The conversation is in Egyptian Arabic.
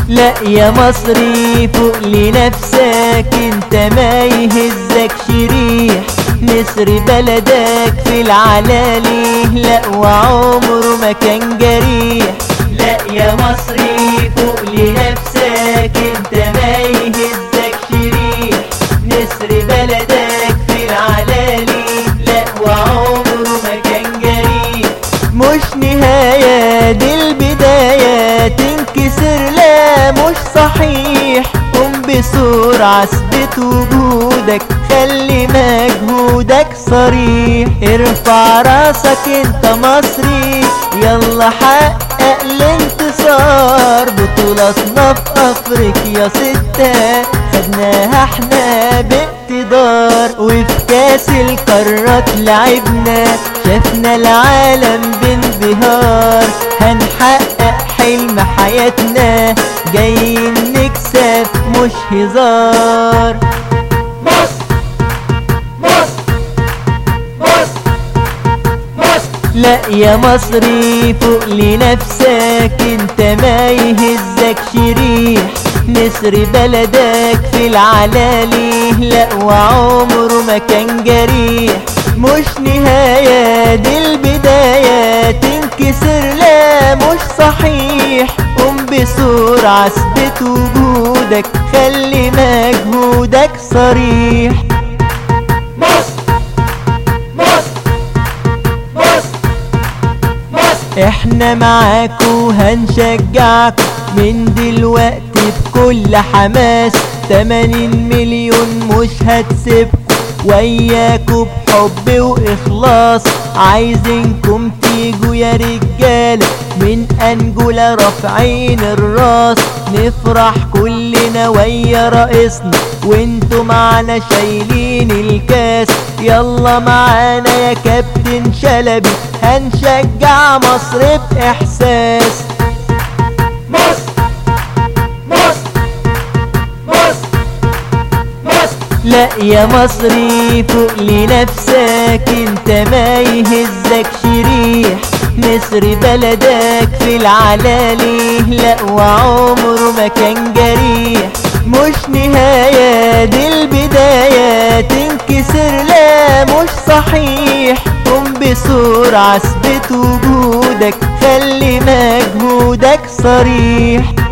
لا يا مصري فوق لنفسك انت ما يهزك شريح مصر بلدك في العلالي لا وعمره ما كان جريح لا يا مصري فوق لنفسك انت ما يهزك شريح مصر بلدك في العلالي لا وعمره ما كان جريح مش نهاية دي البداية تنكسر لا مش صحيح قم بسرعة اثبت وجودك خلي مجهودك صريح ارفع راسك انت مصري يلا حقق الانتصار بطولتنا في افريقيا ستة خدناها احنا باقتدار وفي كاس القارات لعبنا شفنا العالم بانبهار هنحقق حلم حياتنا جايين نكسب مش هزار مصر مصر مصر مصر لا يا مصري فوق لنفسك انت ما يهزك شريح مصر بلدك في العلالي لا وعمره ما كان جريح مش نهاية دي البداية تنكسر لا مش صحيح قم بسرعة اثبت وجودك خلي مجهودك صريح مصر مصر مصر مصر احنا معاكو هنشجعكو من دلوقتي بكل حماس 80 مليون مش هتسيبكو وياكو بحب واخلاص عايزينكم تيجوا يا رجاله من انجولا رافعين الراس نفرح كلنا ويا رئيسنا وانتوا معانا شايلين الكاس يلا معانا يا كابتن شلبي هنشجع مصر باحساس مصر مصر مصر مصر لا يا مصري فوق لنفسك انت ما يهزك شريح مصر بلدك في العلالي لا وعمره ما كان جريح مش نهاية دي البداية تنكسر لا مش صحيح قم بسرعة اثبت وجودك خلي مجهودك صريح